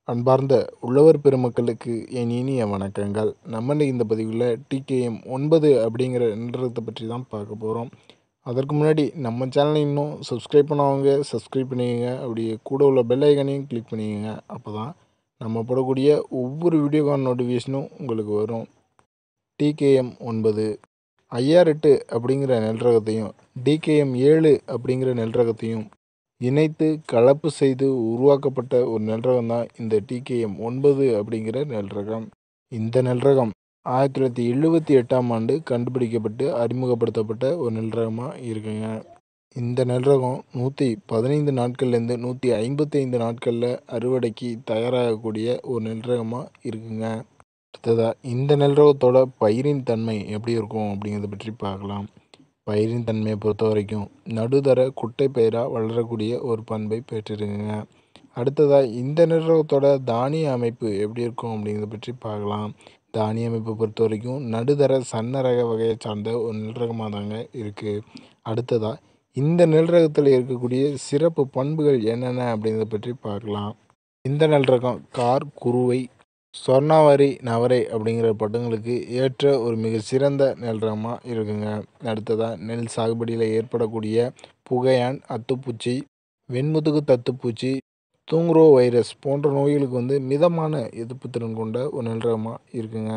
அன்பார்ந்த உழவர் பெருமக்களுக்கு என் இனிய வணக்கங்கள் நம்ம இன்னைக்கு இந்த பதிவில் டிகேஎம் ஒன்பது அப்படிங்கிற நிறுவனத்தை பற்றி தான் பார்க்க போகிறோம் அதற்கு முன்னாடி நம்ம சேனலை இன்னும் சப்ஸ்கிரைப் பண்ணவங்க சப்ஸ்கிரைப் பண்ணிக்கங்க அப்படியே கூட உள்ள பெல் ஐக்கனையும் கிளிக் பண்ணிக்கங்க அப்போ தான் நம்ம போடக்கூடிய ஒவ்வொரு வீடியோக்கான நோட்டிஃபிகேஷனும் உங்களுக்கு வரும் டிகேஎம் ஒன்பது ஐஆர் எட்டு அப்படிங்கிற நெல் ரகத்தையும் டிகேஎம் ஏழு அப்படிங்கிற நெல் ரகத்தையும் இணைத்து கலப்பு செய்து உருவாக்கப்பட்ட ஒரு நெல் ரகம் தான் இந்த டிகேஎம் ஒன்பது அப்படிங்கிற நெல் ரகம் இந்த நெல் ரகம் ஆயிரத்தி தொள்ளாயிரத்தி எழுபத்தி எட்டாம் ஆண்டு கண்டுபிடிக்கப்பட்டு அறிமுகப்படுத்தப்பட்ட ஒரு நெல் ரகமாக இருக்குங்க இந்த நெல் ரகம் நூற்றி பதினைந்து நாட்கள்லேருந்து நூற்றி ஐம்பத்தைந்து நாட்களில் அறுவடைக்கு தயாராகக்கூடிய ஒரு நெல் ரகமாக இருக்குங்க அடுத்ததாக இந்த நெல் ரகத்தோட பயிரின் தன்மை எப்படி இருக்கும் அப்படிங்கிறத பற்றி பார்க்கலாம் பயிரின் தன்மையை பொறுத்த வரைக்கும் நடுதர குட்டை பயிராக வளரக்கூடிய ஒரு பண்பை பெற்றிருக்குங்க அடுத்ததாக இந்த நிறுவனத்தோட தானிய அமைப்பு எப்படி இருக்கும் அப்படிங்கிறத பற்றி பார்க்கலாம் தானிய அமைப்பை பொறுத்த வரைக்கும் நடுதர சன்ன ரக வகையை சார்ந்த ஒரு நெல் ரகமாக தாங்க இருக்குது அடுத்ததாக இந்த நெல் ரகத்தில் இருக்கக்கூடிய சிறப்பு பண்புகள் என்னென்ன அப்படிங்கிறத பற்றி பார்க்கலாம் இந்த நெல் ரகம் கார் குருவை சொர்ணாவரி நவரை அப்படிங்கிற பட்டங்களுக்கு ஏற்ற ஒரு மிக சிறந்த நெல் ரகமாக இருக்குங்க அடுத்ததாக நெல் சாகுபடியில் ஏற்படக்கூடிய புகையான் அத்துப்பூச்சி வெண்முதுகு தத்துப்பூச்சி தூங்குரோ வைரஸ் போன்ற நோய்களுக்கு வந்து மிதமான எதிர்ப்பு திறன் கொண்ட ஒரு நெல் ரகமாக இருக்குங்க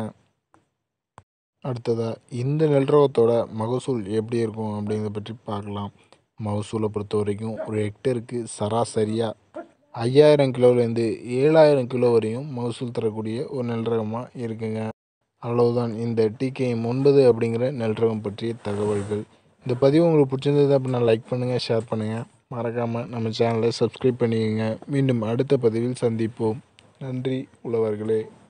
அடுத்ததாக இந்த நெல் ரகத்தோட மகசூல் எப்படி இருக்கும் அப்படிங்கிறத பற்றி பார்க்கலாம் மகசூலை பொறுத்த வரைக்கும் ஒரு ஹெக்டருக்கு சராசரியாக ஐயாயிரம் கிலோலேருந்து ஏழாயிரம் கிலோ வரையும் மகசூல் தரக்கூடிய ஒரு நெல் ரகமாக இருக்குங்க அவ்வளவுதான் இந்த டிகேஎம் ஒன்பது அப்படிங்கிற நெல் ரகம் பற்றிய தகவல்கள் இந்த பதிவு உங்களுக்கு பிடிச்சிருந்தது அப்படின்னா லைக் பண்ணுங்கள் ஷேர் பண்ணுங்கள் மறக்காமல் நம்ம சேனலை சப்ஸ்கிரைப் பண்ணிக்கோங்க மீண்டும் அடுத்த பதிவில் சந்திப்போம் நன்றி உழவர்களே